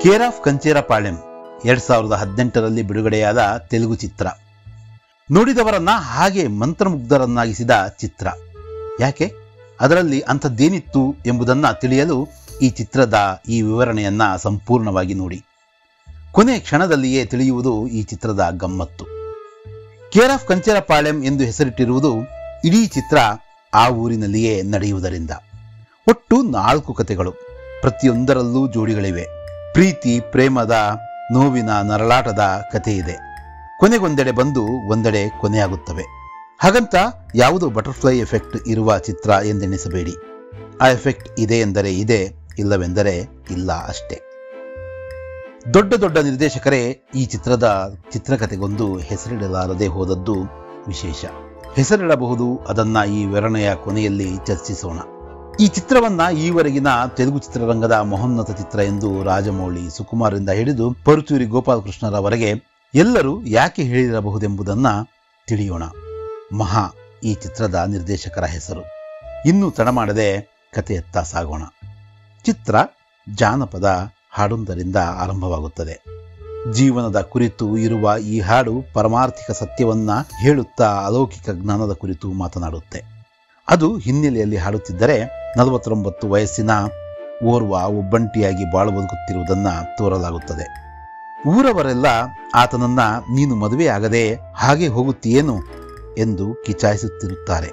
care of ಕಂಚೇರಪಾಳ್ಯಂ ಎರಡ್ ಸಾವಿರದ ಹದಿನೆಂಟರಲ್ಲಿ ಬಿಡುಗಡೆಯಾದ ತೆಲುಗು ಚಿತ್ರ ನೋಡಿದವರನ್ನ ಹಾಗೆ ಮಂತ್ರಮುಗ್ಧರನ್ನಾಗಿಸಿದ ಚಿತ್ರ ಯಾಕೆ ಅದರಲ್ಲಿ ಅಂಥದ್ದೇನಿತ್ತು ಎಂಬುದನ್ನ ತಿಳಿಯಲು ಈ ಚಿತ್ರದ ಈ ವಿವರಣೆಯನ್ನ ಸಂಪೂರ್ಣವಾಗಿ ನೋಡಿ ಕೊನೆ ಕ್ಷಣದಲ್ಲಿಯೇ ತಿಳಿಯುವುದು ಈ ಚಿತ್ರದ ಗಮ್ಮತ್ತು ಕೇರ್ ಆಫ್ ಕಂಚೇರಪಾಳ್ಯಂ ಎಂದು ಹೆಸರಿಟ್ಟಿರುವುದು ಇಡೀ ಚಿತ್ರ ಆ ಊರಿನಲ್ಲಿಯೇ ನಡೆಯುವುದರಿಂದ ಒಟ್ಟು ನಾಲ್ಕು ಕಥೆಗಳು ಪ್ರತಿಯೊಂದರಲ್ಲೂ ಜೋಡಿಗಳಿವೆ ಪ್ರೀತಿ ಪ್ರೇಮದ ನೋವಿನ ನರಳಾಟದ ಕಥೆ ಇದೆ ಕೊನೆಗೊಂದೆಡೆ ಬಂದು ಒಂದೆಡೆ ಕೊನೆಯಾಗುತ್ತವೆ ಹಾಗಂತ ಯಾವುದೋ ಬಟರ್ಫ್ಲೈ ಎಫೆಕ್ಟ್ ಇರುವ ಚಿತ್ರ ಎಂದೆಣಿಸಬೇಡಿ ಆ ಎಫೆಕ್ಟ್ ಇದೆ ಎಂದರೆ ಇದೆ ಇಲ್ಲವೆಂದರೆ ಇಲ್ಲ ಅಷ್ಟೇ ದೊಡ್ಡ ದೊಡ್ಡ ನಿರ್ದೇಶಕರೇ ಈ ಚಿತ್ರದ ಚಿತ್ರಕಥೆಗೊಂದು ಹೆಸರಿಡಲಾರದೆ ಹೋದದ್ದು ವಿಶೇಷ ಹೆಸರಿಡಬಹುದು ಅದನ್ನ ಈ ವಿವರಣೆಯ ಕೊನೆಯಲ್ಲಿ ಚರ್ಚಿಸೋಣ ಈ ಚಿತ್ರವನ್ನ ಈವರೆಗಿನ ತೆಲುಗು ಚಿತ್ರರಂಗದ ಮಹೋನ್ನತ ಚಿತ್ರ ಎಂದು ರಾಜಮೌಳಿ ಸುಕುಮಾರಿಂದ ಹಿಡಿದು ಪರುಚೂರಿ ಗೋಪಾಲಕೃಷ್ಣರವರೆಗೆ ಎಲ್ಲರೂ ಯಾಕೆ ಹೇಳಿರಬಹುದೆಂಬುದನ್ನ ತಿಳಿಯೋಣ ಮಹಾ ಈ ಚಿತ್ರದ ನಿರ್ದೇಶಕರ ಹೆಸರು ಇನ್ನೂ ತಡ ಮಾಡದೆ ಕಥೆಯತ್ತ ಸಾಗೋಣ ಚಿತ್ರ ಜಾನಪದ ಹಾಡೊಂದರಿಂದ ಆರಂಭವಾಗುತ್ತದೆ ಜೀವನದ ಕುರಿತು ಇರುವ ಈ ಹಾಡು ಪರಮಾರ್ಥಿಕ ಸತ್ಯವನ್ನ ಹೇಳುತ್ತಾ ಅಲೌಕಿಕ ಜ್ಞಾನದ ಕುರಿತು ಮಾತನಾಡುತ್ತೆ ಅದು ಹಿನ್ನೆಲೆಯಲ್ಲಿ ಹಾಡುತ್ತಿದ್ದರೆ ನಲವತ್ತೊಂಬತ್ತು ವಯಸ್ಸಿನ ಓರ್ವ ಒಬ್ಬಂಟಿಯಾಗಿ ಬಾಳು ಬದುಕುತ್ತಿರುವುದನ್ನ ತೋರಲಾಗುತ್ತದೆ ಊರವರೆಲ್ಲ ಆತನನ್ನ ನೀನು ಮದುವೆಯಾಗದೆ ಹಾಗೆ ಹೋಗುತ್ತೀಯೇನು ಎಂದು ಕಿಚಾಯಿಸುತ್ತಿರುತ್ತಾರೆ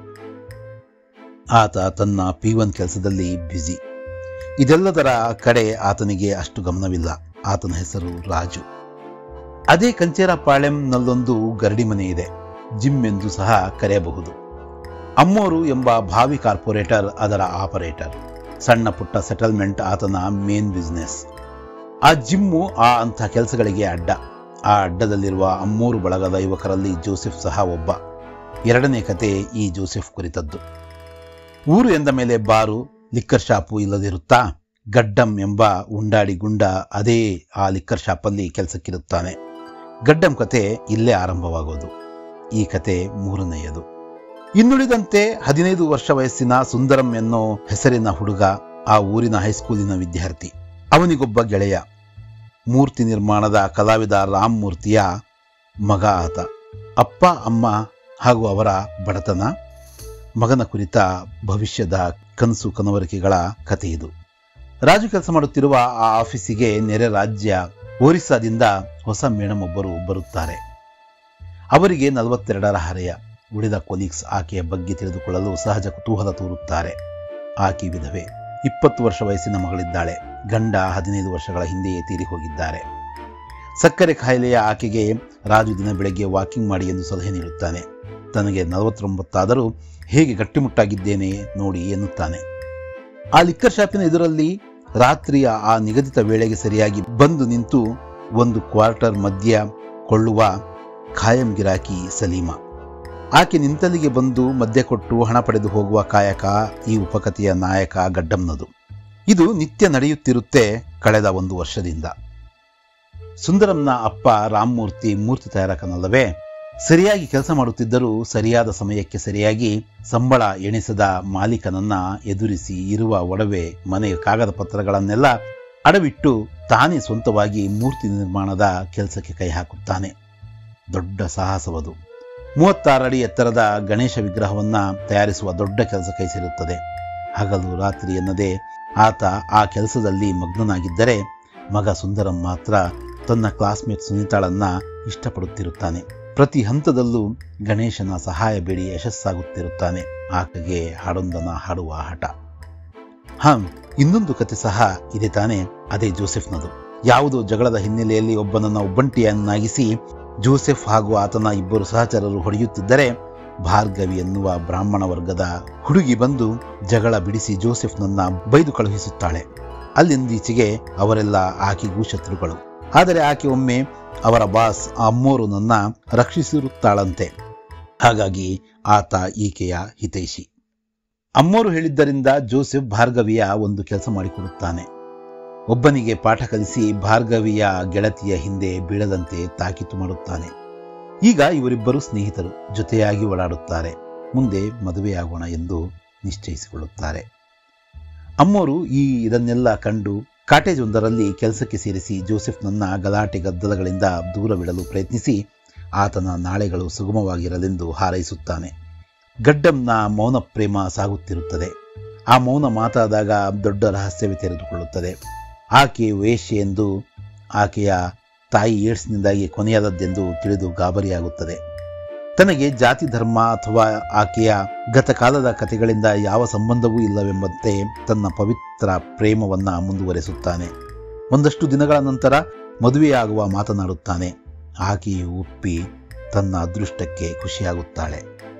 ಆತ ತನ್ನ ಪಿ ಒನ್ ಕೆಲಸದಲ್ಲಿ ಬ್ಯುಸಿ ಇದೆಲ್ಲದರ ಕಡೆ ಆತನಿಗೆ ಅಷ್ಟು ಗಮನವಿಲ್ಲ ಆತನ ಹೆಸರು ರಾಜು ಅದೇ ಕಂಚೇರಪಾಳ್ಯಂನಲ್ಲೊಂದು ಗರಡಿ ಮನೆ ಇದೆ ಜಿಮ್ ಎಂದು ಸಹ ಕರೆಯಬಹುದು ಅಮ್ಮೋರು ಎಂಬ ಭಾವಿ ಕಾರ್ಪೊರೇಟರ್ ಅದರ ಆಪರೇಟರ್ ಸಣ್ಣ ಪುಟ್ಟ ಸೆಟಲ್ಮೆಂಟ್ ಆತನ ಮೇನ್ ಬಿಸ್ನೆಸ್ ಆ ಜಿಮ್ಮು ಆ ಅಂಥ ಕೆಲಸಗಳಿಗೆ ಅಡ್ಡ ಆ ಅಡ್ಡದಲ್ಲಿರುವ ಅಮ್ಮೂರು ಬಳಗದ ಯುವಕರಲ್ಲಿ ಜೋಸೆಫ್ ಸಹ ಒಬ್ಬ ಎರಡನೇ ಕತೆ ಈ ಜೋಸೆಫ್ ಕುರಿತದ್ದು ಊರು ಎಂದ ಮೇಲೆ ಬಾರು ಲಿಕ್ಕರ್ ಶಾಪು ಇಲ್ಲದಿರುತ್ತಾ ಗಡ್ಡಂ ಎಂಬ ಉಂಡಾಡಿ ಗುಂಡ ಅದೇ ಆ ಲಿಕ್ಕರ್ ಶಾಪಲ್ಲಿ ಕೆಲಸಕ್ಕಿರುತ್ತಾನೆ ಗಡ್ಡಂ ಕತೆ ಇಲ್ಲೇ ಆರಂಭವಾಗೋದು ಈ ಕತೆ ಮೂರನೆಯದು ಇನ್ನುಳಿದಂತೆ ಹದಿನೈದು ವರ್ಷ ವಯಸ್ಸಿನ ಸುಂದರಂ ಎನ್ನೋ ಹೆಸರಿನ ಹುಡುಗ ಆ ಊರಿನ ಹೈಸ್ಕೂಲಿನ ವಿದ್ಯಾರ್ಥಿ ಅವನಿಗೊಬ್ಬ ಗೆಳೆಯ ಮೂರ್ತಿ ನಿರ್ಮಾಣದ ಕಲಾವಿದ ರಾಮ್ ಮೂರ್ತಿಯ ಮಗ ಆತ ಅಪ್ಪ ಅಮ್ಮ ಹಾಗೂ ಅವರ ಬಡತನ ಮಗನ ಕುರಿತ ಭವಿಷ್ಯದ ಕನಸು ಕನವರಿಕೆಗಳ ಕಥೆ ಇದು ರಾಜು ಕೆಲಸ ಮಾಡುತ್ತಿರುವ ಆ ಆಫೀಸಿಗೆ ನೆರೆ ರಾಜ್ಯ ಒರಿಸ್ಸಾದಿಂದ ಹೊಸ ಮೇಡಮ್ ಒಬ್ಬರು ಬರುತ್ತಾರೆ ಅವರಿಗೆ ನಲವತ್ತೆರಡರ ಹರೆಯ ಉಳಿದ ಕೊಲೀಗ್ಸ್ ಆಕೆಯ ಬಗ್ಗೆ ತಿಳಿದುಕೊಳ್ಳಲು ಸಹಜ ಕುತೂಹಲ ತೋರುತ್ತಾರೆ ಆಕೆ ವಿಧವೆ ಇಪ್ಪತ್ತು ವರ್ಷ ವಯಸ್ಸಿನ ಮಗಳಿದ್ದಾಳೆ ಗಂಡ ಹದಿನೈದು ವರ್ಷಗಳ ಹಿಂದೆಯೇ ತೀರಿ ಹೋಗಿದ್ದಾರೆ ಸಕ್ಕರೆ ಕಾಯಿಲೆಯ ಆಕೆಗೆ ರಾಜು ದಿನ ಬೆಳಗ್ಗೆ ವಾಕಿಂಗ್ ಮಾಡಿ ಎಂದು ಸಲಹೆ ನೀಡುತ್ತಾನೆ ತನಗೆ ನಲವತ್ತೊಂಬತ್ತಾದರೂ ಹೇಗೆ ಗಟ್ಟಿಮುಟ್ಟಾಗಿದ್ದೇನೆ ನೋಡಿ ಎನ್ನುತ್ತಾನೆ ಆ ಲಿಕ್ಕರ್ ಶಾಪಿನ ಎದುರಲ್ಲಿ ರಾತ್ರಿಯ ಆ ನಿಗದಿತ ವೇಳೆಗೆ ಸರಿಯಾಗಿ ಬಂದು ನಿಂತು ಒಂದು ಕ್ವಾರ್ಟರ್ ಮದ್ಯ ಕೊಳ್ಳುವ ಖಾಯಂ ಗಿರಾಕಿ ಸಲೀಮಾ ಆಕೆ ನಿಂತಲ್ಲಿಗೆ ಬಂದು ಮದ್ಯ ಕೊಟ್ಟು ಹಣ ಪಡೆದು ಹೋಗುವ ಕಾಯಕ ಈ ಉಪಕಥೆಯ ನಾಯಕ ಗಡ್ಡಂನದು ಇದು ನಿತ್ಯ ನಡೆಯುತ್ತಿರುತ್ತೆ ಕಳೆದ ಒಂದು ವರ್ಷದಿಂದ ಸುಂದರಂನ ಅಪ್ಪ ರಾಮಮೂರ್ತಿ ಮೂರ್ತಿ ತಯಾರಕನಲ್ಲವೇ ಸರಿಯಾಗಿ ಕೆಲಸ ಮಾಡುತ್ತಿದ್ದರೂ ಸರಿಯಾದ ಸಮಯಕ್ಕೆ ಸರಿಯಾಗಿ ಸಂಬಳ ಎಣಿಸದ ಮಾಲೀಕನನ್ನ ಎದುರಿಸಿ ಇರುವ ಒಡವೆ ಮನೆಯ ಕಾಗದ ಪತ್ರಗಳನ್ನೆಲ್ಲ ಅಡವಿಟ್ಟು ತಾನೇ ಸ್ವಂತವಾಗಿ ಮೂರ್ತಿ ನಿರ್ಮಾಣದ ಕೆಲಸಕ್ಕೆ ಕೈ ಹಾಕುತ್ತಾನೆ ದೊಡ್ಡ ಸಾಹಸವದು ಮೂವತ್ತಾರು ಅಡಿ ಎತ್ತರದ ಗಣೇಶ ವಿಗ್ರಹವನ್ನ ತಯಾರಿಸುವ ದೊಡ್ಡ ಕೆಲಸ ಕೈ ಸೇರುತ್ತದೆ ಹಗಲು ರಾತ್ರಿ ಎನ್ನದೇ ಆತ ಆ ಕೆಲಸದಲ್ಲಿ ಮಗ್ನನಾಗಿದ್ದರೆ ಮಗ ಸುಂದರಂ ಮಾತ್ರ ತನ್ನ ಕ್ಲಾಸ್ಮೇಟ್ ಸುನೀತಾಳನ್ನ ಇಷ್ಟಪಡುತ್ತಿರುತ್ತಾನೆ ಪ್ರತಿ ಹಂತದಲ್ಲೂ ಗಣೇಶನ ಸಹಾಯ ಬೇಡಿ ಯಶಸ್ಸಾಗುತ್ತಿರುತ್ತಾನೆ ಆಕೆಗೆ ಹಾಡೊಂದನ ಹಾಡುವ ಹಠ ಹಂ ಇನ್ನೊಂದು ಕತೆ ಸಹ ಇದೆ ತಾನೆ ಅದೇ ಜೋಸೆಫ್ನದು ಯಾವುದೋ ಜಗಳದ ಹಿನ್ನೆಲೆಯಲ್ಲಿ ಒಬ್ಬನನ್ನ ಒಬ್ಬಂಟಿಯನ್ನಾಗಿಸಿ ಜೋಸೆಫ್ ಹಾಗೂ ಆತನ ಇಬ್ಬರು ಸಹಚರರು ಹೊಡೆಯುತ್ತಿದ್ದರೆ ಭಾರ್ಗವಿ ಎನ್ನುವ ಬ್ರಾಹ್ಮಣ ವರ್ಗದ ಹುಡುಗಿ ಬಂದು ಜಗಳ ಬಿಡಿಸಿ ಜೋಸೆಫ್ನನ್ನ ಬೈದು ಕಳುಹಿಸುತ್ತಾಳೆ ಅಲ್ಲಿಂದೀಚೆಗೆ ಅವರೆಲ್ಲ ಆಕೆಗೂ ಶತ್ರುಗಳು ಆದರೆ ಆಕೆ ಒಮ್ಮೆ ಅವರ ಬಾಸ್ ಅಮ್ಮೋರು ನನ್ನ ರಕ್ಷಿಸಿರುತ್ತಾಳಂತೆ ಹಾಗಾಗಿ ಆತ ಈಕೆಯ ಹಿತೈಷಿ ಅಮ್ಮೋರು ಹೇಳಿದ್ದರಿಂದ ಜೋಸೆಫ್ ಭಾರ್ಗವಿಯ ಒಂದು ಕೆಲಸ ಮಾಡಿಕೊಡುತ್ತಾನೆ ಒಬ್ಬನಿಗೆ ಪಾಠ ಕಲಿಸಿ ಭಾರ್ಗವಿಯ ಗೆಳತಿಯ ಹಿಂದೆ ಬೀಳದಂತೆ ತಾಕೀತು ಮಾಡುತ್ತಾನೆ ಈಗ ಇವರಿಬ್ಬರು ಸ್ನೇಹಿತರು ಜೊತೆಯಾಗಿ ಓಡಾಡುತ್ತಾರೆ ಮುಂದೆ ಮದುವೆಯಾಗೋಣ ಎಂದು ನಿಶ್ಚಯಿಸಿಕೊಳ್ಳುತ್ತಾರೆ ಅಮ್ಮೋರು ಈ ಇದನ್ನೆಲ್ಲ ಕಂಡು ಕಾಟೇಜ್ ಒಂದರಲ್ಲಿ ಕೆಲಸಕ್ಕೆ ಸೇರಿಸಿ ಜೋಸೆಫ್ನನ್ನ ಗಲಾಟೆ ಗದ್ದಲಗಳಿಂದ ದೂರವಿಡಲು ಪ್ರಯತ್ನಿಸಿ ಆತನ ನಾಳೆಗಳು ಸುಗಮವಾಗಿರಲೆಂದು ಹಾರೈಸುತ್ತಾನೆ ಗಡ್ಡಂನ ಮೌನ ಪ್ರೇಮ ಸಾಗುತ್ತಿರುತ್ತದೆ ಆ ಮೌನ ಮಾತಾದಾಗ ದೊಡ್ಡ ರಹಸ್ಯವೇ ತೆರೆದುಕೊಳ್ಳುತ್ತದೆ ಆಕೆ ವೇಶ್ಯೆ ಎಂದು ಆಕೆಯ ತಾಯಿ ಏಡ್ಸ್ನಿಂದಾಗಿ ಕೊನೆಯಾದದ್ದೆಂದು ತಿಳಿದು ಗಾಬರಿಯಾಗುತ್ತದೆ ತನಗೆ ಜಾತಿ ಧರ್ಮ ಅಥವಾ ಆಕೆಯ ಗತಕಾಲದ ಕಥೆಗಳಿಂದ ಯಾವ ಸಂಬಂಧವೂ ಇಲ್ಲವೆಂಬಂತೆ ತನ್ನ ಪವಿತ್ರ ಪ್ರೇಮವನ್ನ ಮುಂದುವರೆಸುತ್ತಾನೆ ಒಂದಷ್ಟು ದಿನಗಳ ನಂತರ ಮದುವೆಯಾಗುವ ಮಾತನಾಡುತ್ತಾನೆ ಆಕೆಯು ಒಪ್ಪಿ ತನ್ನ ಅದೃಷ್ಟಕ್ಕೆ ಖುಷಿಯಾಗುತ್ತಾಳೆ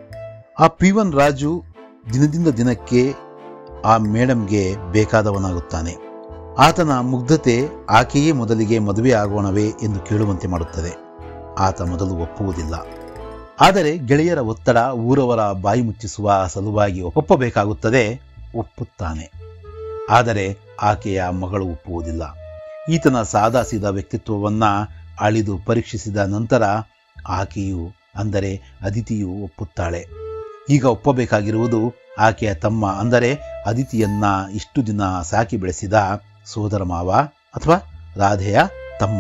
ಆ ಪಿವನ್ ರಾಜು ದಿನದಿಂದ ದಿನಕ್ಕೆ ಆ ಮೇಡಮ್ಗೆ ಬೇಕಾದವನಾಗುತ್ತಾನೆ ಆತನ ಮುಗ್ಧತೆ ಆಕೆಯೇ ಮೊದಲಿಗೆ ಮದುವೆ ಆಗೋಣವೇ ಎಂದು ಕೇಳುವಂತೆ ಮಾಡುತ್ತದೆ ಆತ ಮೊದಲು ಒಪ್ಪುವುದಿಲ್ಲ ಆದರೆ ಗೆಳೆಯರ ಒತ್ತಡ ಊರವರ ಬಾಯಿ ಮುಚ್ಚಿಸುವ ಸಲುವಾಗಿ ಒಪ್ಪಬೇಕಾಗುತ್ತದೆ ಒಪ್ಪುತ್ತಾನೆ ಆದರೆ ಆಕೆಯ ಮಗಳು ಒಪ್ಪುವುದಿಲ್ಲ ಈತನ ಸಾದಾಸೀದ ವ್ಯಕ್ತಿತ್ವವನ್ನ ಅಳಿದು ಪರೀಕ್ಷಿಸಿದ ನಂತರ ಆಕೆಯು ಅಂದರೆ ಅದಿತಿಯು ಒಪ್ಪುತ್ತಾಳೆ ಈಗ ಒಪ್ಪಬೇಕಾಗಿರುವುದು ಆಕೆಯ ತಮ್ಮ ಅಂದರೆ ಅದಿತಿಯನ್ನ ಇಷ್ಟು ದಿನ ಸಾಕಿ ಬೆಳೆಸಿದ ಸೋದರ ಮಾವ ಅಥವಾ ರಾಧೆಯ ತಮ್ಮ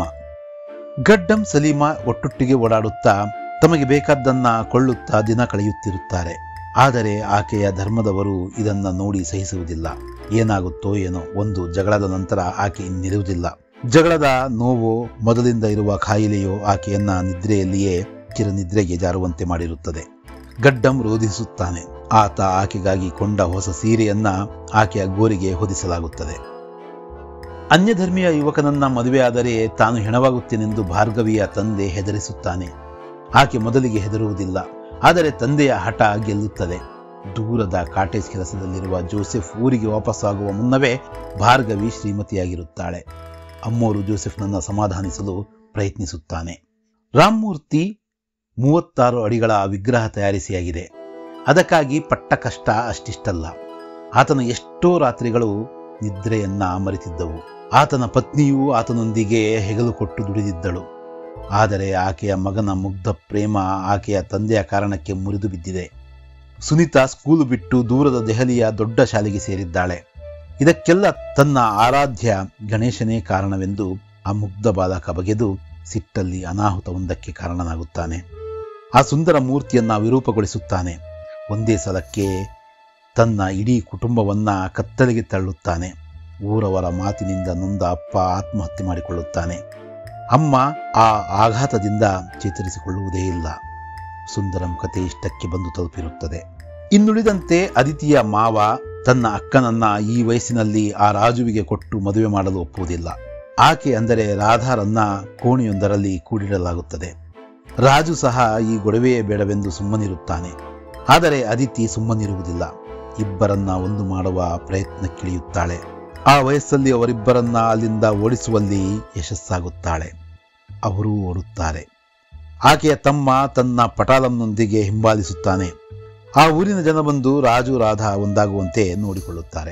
ಗಡ್ಡಂ ಸಲೀಮಾ ಒಟ್ಟೊಟ್ಟಿಗೆ ಓಡಾಡುತ್ತಾ ತಮಗೆ ಬೇಕಾದ್ದನ್ನ ಕೊಳ್ಳುತ್ತಾ ದಿನ ಕಳೆಯುತ್ತಿರುತ್ತಾರೆ ಆದರೆ ಆಕೆಯ ಧರ್ಮದವರು ಇದನ್ನ ನೋಡಿ ಸಹಿಸುವುದಿಲ್ಲ ಏನಾಗುತ್ತೋ ಏನೋ ಒಂದು ಜಗಳದ ನಂತರ ಆಕೆ ಇನ್ನಿರುವುದಿಲ್ಲ ಜಗಳದ ನೋವು ಮೊದಲಿಂದ ಇರುವ ಕಾಯಿಲೆಯೋ ಆಕೆಯನ್ನ ನಿದ್ರೆಯಲ್ಲಿಯೇ ಚಿರನಿದ್ರೆಗೆ ಜಾರುವಂತೆ ಮಾಡಿರುತ್ತದೆ ಗಡ್ಡಂ ರೋಧಿಸುತ್ತಾನೆ ಆತ ಆಕೆಗಾಗಿ ಕೊಂಡ ಹೊಸ ಸೀರೆಯನ್ನ ಆಕೆಯ ಗೋರಿಗೆ ಹೊದಿಸಲಾಗುತ್ತದೆ ಅನ್ಯಧರ್ಮೀಯ ಯುವಕನನ್ನ ಮದುವೆಯಾದರೆ ತಾನು ಹೆಣವಾಗುತ್ತೇನೆಂದು ಭಾರ್ಗವಿಯ ತಂದೆ ಹೆದರಿಸುತ್ತಾನೆ ಆಕೆ ಮೊದಲಿಗೆ ಹೆದರುವುದಿಲ್ಲ ಆದರೆ ತಂದೆಯ ಹಠ ಗೆಲ್ಲುತ್ತದೆ ದೂರದ ಕಾಟೇಜ್ ಕೆಲಸದಲ್ಲಿರುವ ಜೋಸೆಫ್ ಊರಿಗೆ ವಾಪಸ್ಸಾಗುವ ಮುನ್ನವೇ ಭಾರ್ಗವಿ ಶ್ರೀಮತಿಯಾಗಿರುತ್ತಾಳೆ ಅಮ್ಮೋರು ಜೋಸೆಫ್ನನ್ನ ಸಮಾಧಾನಿಸಲು ಪ್ರಯತ್ನಿಸುತ್ತಾನೆ ರಾಮ್ಮೂರ್ತಿ ಮೂವತ್ತಾರು ಅಡಿಗಳ ವಿಗ್ರಹ ತಯಾರಿಸಿಯಾಗಿದೆ ಅದಕ್ಕಾಗಿ ಪಟ್ಟ ಕಷ್ಟ ಅಷ್ಟಿಷ್ಟಲ್ಲ ಆತನ ಎಷ್ಟೋ ರಾತ್ರಿಗಳು ನಿದ್ರೆಯನ್ನ ಮರೆತಿದ್ದವು ಆತನ ಪತ್ನಿಯೂ ಆತನೊಂದಿಗೆ ಹೆಗಲು ಕೊಟ್ಟು ದುಡಿದಿದ್ದಳು ಆದರೆ ಆಕೆಯ ಮಗನ ಮುಗ್ಧ ಪ್ರೇಮ ಆಕೆಯ ತಂದೆಯ ಕಾರಣಕ್ಕೆ ಮುರಿದು ಬಿದ್ದಿದೆ ಸುನೀತಾ ಸ್ಕೂಲು ಬಿಟ್ಟು ದೂರದ ದೆಹಲಿಯ ದೊಡ್ಡ ಶಾಲೆಗೆ ಸೇರಿದ್ದಾಳೆ ಇದಕ್ಕೆಲ್ಲ ತನ್ನ ಆರಾಧ್ಯ ಗಣೇಶನೇ ಕಾರಣವೆಂದು ಆ ಮುಗ್ಧ ಬಾಲಕ ಬಗೆದು ಸಿಟ್ಟಲ್ಲಿ ಅನಾಹುತವೊಂದಕ್ಕೆ ಕಾರಣನಾಗುತ್ತಾನೆ ಆ ಸುಂದರ ಮೂರ್ತಿಯನ್ನ ವಿರೂಪಗೊಳಿಸುತ್ತಾನೆ ಒಂದೇ ಸಲಕ್ಕೆ ತನ್ನ ಇಡೀ ಕುಟುಂಬವನ್ನ ಕತ್ತಲೆಗೆ ತಳ್ಳುತ್ತಾನೆ ಊರವರ ಮಾತಿನಿಂದ ನೊಂದ ಅಪ್ಪ ಆತ್ಮಹತ್ಯೆ ಮಾಡಿಕೊಳ್ಳುತ್ತಾನೆ ಅಮ್ಮ ಆ ಆಘಾತದಿಂದ ಚೇತರಿಸಿಕೊಳ್ಳುವುದೇ ಇಲ್ಲ ಸುಂದರಂ ಕತೆ ಇಷ್ಟಕ್ಕೆ ಬಂದು ತಲುಪಿರುತ್ತದೆ ಇನ್ನುಳಿದಂತೆ ಅದಿತಿಯ ಮಾವ ತನ್ನ ಅಕ್ಕನನ್ನ ಈ ವಯಸ್ಸಿನಲ್ಲಿ ಆ ರಾಜುವಿಗೆ ಕೊಟ್ಟು ಮದುವೆ ಮಾಡಲು ಒಪ್ಪುವುದಿಲ್ಲ ಆಕೆ ಅಂದರೆ ರಾಧಾರನ್ನ ಕೋಣೆಯೊಂದರಲ್ಲಿ ಕೂಡಿಡಲಾಗುತ್ತದೆ ರಾಜು ಸಹ ಈ ಗೊಡವೆಯೇ ಬೇಡವೆಂದು ಸುಮ್ಮನಿರುತ್ತಾನೆ ಆದರೆ ಅದಿತಿ ಸುಮ್ಮನಿರುವುದಿಲ್ಲ ಇಬ್ಬರನ್ನ ಒಂದು ಮಾಡುವ ಪ್ರಯತ್ನಕ್ಕಿಳಿಯುತ್ತಾಳೆ ಆ ವಯಸ್ಸಲ್ಲಿ ಅವರಿಬ್ಬರನ್ನ ಅಲ್ಲಿಂದ ಓಡಿಸುವಲ್ಲಿ ಯಶಸ್ಸಾಗುತ್ತಾಳೆ ಅವರೂ ಓಡುತ್ತಾರೆ ಆಕೆಯ ತಮ್ಮ ತನ್ನ ಪಟಾಲಂನೊಂದಿಗೆ ಹಿಂಬಾಲಿಸುತ್ತಾನೆ ಆ ಊರಿನ ಜನ ಬಂದು ರಾಜು ರಾಧಾ ಒಂದಾಗುವಂತೆ ನೋಡಿಕೊಳ್ಳುತ್ತಾರೆ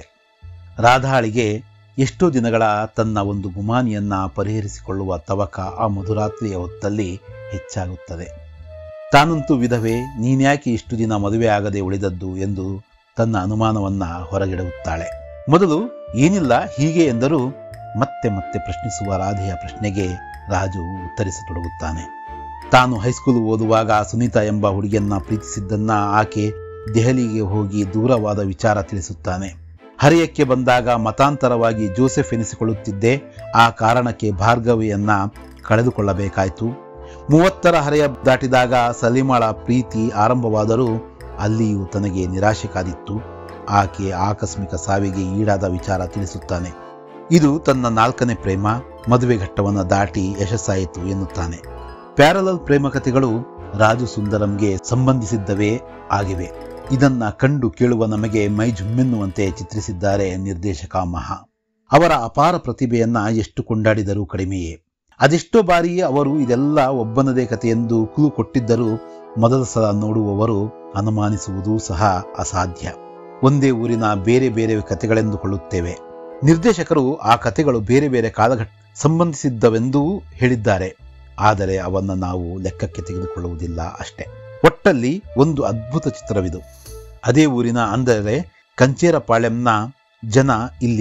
ರಾಧಾಳಿಗೆ ಎಷ್ಟೋ ದಿನಗಳ ತನ್ನ ಒಂದು ಗುಮಾನಿಯನ್ನ ಪರಿಹರಿಸಿಕೊಳ್ಳುವ ತವಕ ಆ ಮಧುರಾತ್ರಿಯ ಹೊತ್ತಲ್ಲಿ ಹೆಚ್ಚಾಗುತ್ತದೆ ತಾನಂತೂ ವಿಧವೆ ನೀನ್ಯಾಕೆ ಇಷ್ಟು ದಿನ ಮದುವೆ ಆಗದೆ ಉಳಿದದ್ದು ಎಂದು ತನ್ನ ಅನುಮಾನವನ್ನ ಹೊರಗಿಡುತ್ತಾಳೆ ಮೊದಲು ಏನಿಲ್ಲ ಹೀಗೆ ಎಂದರೂ ಮತ್ತೆ ಮತ್ತೆ ಪ್ರಶ್ನಿಸುವ ರಾಧೆಯ ಪ್ರಶ್ನೆಗೆ ರಾಜು ಉತ್ತರಿಸತೊಡಗುತ್ತಾನೆ ತಾನು ಹೈಸ್ಕೂಲ್ ಓದುವಾಗ ಸುನೀತಾ ಎಂಬ ಹುಡುಗಿಯನ್ನ ಪ್ರೀತಿಸಿದ್ದನ್ನ ಆಕೆ ದೆಹಲಿಗೆ ಹೋಗಿ ದೂರವಾದ ವಿಚಾರ ತಿಳಿಸುತ್ತಾನೆ ಹರಿಯಕ್ಕೆ ಬಂದಾಗ ಮತಾಂತರವಾಗಿ ಜೋಸೆಫ್ ಎನಿಸಿಕೊಳ್ಳುತ್ತಿದ್ದೆ ಆ ಕಾರಣಕ್ಕೆ ಭಾರ್ಗವಿಯನ್ನ ಕಳೆದುಕೊಳ್ಳಬೇಕಾಯಿತು ಮೂವತ್ತರ ಹರೆಯ ದಾಟಿದಾಗ ಸಲೀಮಾಳ ಪ್ರೀತಿ ಆರಂಭವಾದರೂ ಅಲ್ಲಿಯೂ ತನಗೆ ನಿರಾಶೆ ಕಾದಿತ್ತು ಆಕೆ ಆಕಸ್ಮಿಕ ಸಾವಿಗೆ ಈಡಾದ ವಿಚಾರ ತಿಳಿಸುತ್ತಾನೆ ಇದು ತನ್ನ ನಾಲ್ಕನೇ ಪ್ರೇಮ ಮದುವೆ ಘಟ್ಟವನ್ನು ದಾಟಿ ಯಶಸ್ಸಾಯಿತು ಎನ್ನುತ್ತಾನೆ ಪ್ಯಾರಲಲ್ ಪ್ರೇಮ ಕಥೆಗಳು ರಾಜು ಸುಂದರಂಗೆ ಸಂಬಂಧಿಸಿದ್ದವೇ ಆಗಿವೆ ಇದನ್ನ ಕಂಡು ಕೇಳುವ ನಮಗೆ ಮೈ ಜುಮ್ಮೆನ್ನುವಂತೆ ಚಿತ್ರಿಸಿದ್ದಾರೆ ನಿರ್ದೇಶಕ ಮಹಾ ಅವರ ಅಪಾರ ಪ್ರತಿಭೆಯನ್ನ ಎಷ್ಟು ಕೊಂಡಾಡಿದರೂ ಕಡಿಮೆಯೇ ಅದೆಷ್ಟೋ ಬಾರಿ ಅವರು ಇದೆಲ್ಲ ಒಬ್ಬನದೇ ಕಥೆಯೆಂದು ಕುಲು ಕೊಟ್ಟಿದ್ದರೂ ಮೊದಲ ಸಲ ನೋಡುವವರು ಅನುಮಾನಿಸುವುದೂ ಸಹ ಅಸಾಧ್ಯ ಒಂದೇ ಊರಿನ ಬೇರೆ ಬೇರೆ ಕಥೆಗಳೆಂದುಕೊಳ್ಳುತ್ತೇವೆ ನಿರ್ದೇಶಕರು ಆ ಕಥೆಗಳು ಬೇರೆ ಬೇರೆ ಕಾಲಘಟ್ಟ ಸಂಬಂಧಿಸಿದ್ದವೆಂದೂ ಹೇಳಿದ್ದಾರೆ ಆದರೆ ಅವನ್ನ ನಾವು ಲೆಕ್ಕಕ್ಕೆ ತೆಗೆದುಕೊಳ್ಳುವುದಿಲ್ಲ ಅಷ್ಟೇ ಒಟ್ಟಲ್ಲಿ ಒಂದು ಅದ್ಭುತ ಚಿತ್ರವಿದು ಅದೇ ಊರಿನ ಅಂದರೆ ಕಂಚೇರಪಾಳ್ಯಂನ ಜನ ಇಲ್ಲಿ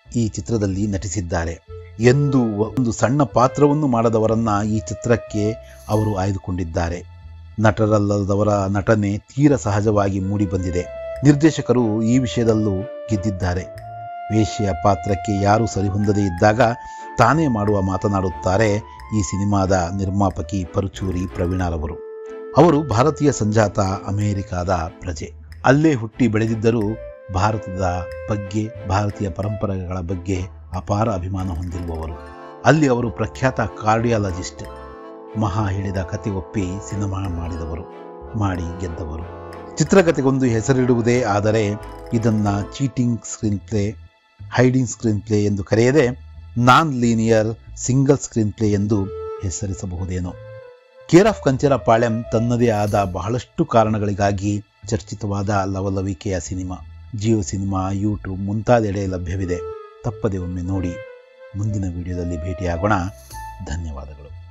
ಈ ಚಿತ್ರದಲ್ಲಿ ನಟಿಸಿದ್ದಾರೆ ಎಂದು ಒಂದು ಸಣ್ಣ ಪಾತ್ರವನ್ನು ಮಾಡದವರನ್ನ ಈ ಚಿತ್ರಕ್ಕೆ ಅವರು ಆಯ್ದುಕೊಂಡಿದ್ದಾರೆ ನಟರಲ್ಲದವರ ನಟನೆ ತೀರ ಸಹಜವಾಗಿ ಮೂಡಿಬಂದಿದೆ ನಿರ್ದೇಶಕರು ಈ ವಿಷಯದಲ್ಲೂ ಗೆದ್ದಿದ್ದಾರೆ ವೇಶ್ಯೆಯ ಪಾತ್ರಕ್ಕೆ ಯಾರೂ ಸರಿಹೊಂದದೇ ಇದ್ದಾಗ ತಾನೇ ಮಾಡುವ ಮಾತನಾಡುತ್ತಾರೆ ಈ ಸಿನಿಮಾದ ನಿರ್ಮಾಪಕಿ ಪರುಚೂರಿ ಪ್ರವೀಣರವರು ಅವರು ಭಾರತೀಯ ಸಂಜಾತ ಅಮೆರಿಕಾದ ಪ್ರಜೆ ಅಲ್ಲೇ ಹುಟ್ಟಿ ಬೆಳೆದಿದ್ದರೂ ಭಾರತದ ಬಗ್ಗೆ ಭಾರತೀಯ ಪರಂಪರೆಗಳ ಬಗ್ಗೆ ಅಪಾರ ಅಭಿಮಾನ ಹೊಂದಿರುವವರು ಅಲ್ಲಿ ಅವರು ಪ್ರಖ್ಯಾತ ಕಾರ್ಡಿಯಾಲಜಿಸ್ಟ್ ಮಹಾ ಹೇಳಿದ ಕತೆ ಒಪ್ಪಿ ಸಿನಿಮಾ ಮಾಡಿದವರು ಮಾಡಿ ಗೆದ್ದವರು ಚಿತ್ರಕಥೆಗೊಂದು ಹೆಸರಿಡುವುದೇ ಆದರೆ ಇದನ್ನ cheating screenplay hiding screenplay ಎಂದು ಕರೆಯದೆ non linear single screenplay ಎಂದು ಹೆಸರಿಸಬಹುದೇನೋ ಕೇರ್ ಆಫ್ ಕಂಚರ ಪಾಳ್ಯಂ ತನ್ನದೇ ಆದ ಬಹಳಷ್ಟು ಕಾರಣಗಳಿಗಾಗಿ ಚರ್ಚಿತವಾದ ಲವಲವಿಕೆಯ ಸಿನಿಮಾ ಜಿಯೋ ಸಿನಿಮಾ ಯೂಟ್ಯೂಬ್ ಮುಂತಾದೆಡೆ ಲಭ್ಯವಿದೆ ತಪ್ಪದೆ ಒಮ್ಮೆ ನೋಡಿ ಮುಂದಿನ ವಿಡಿಯೋದಲ್ಲಿ ಭೇಟಿಯಾಗೋಣ ಧನ್ಯವಾದಗಳು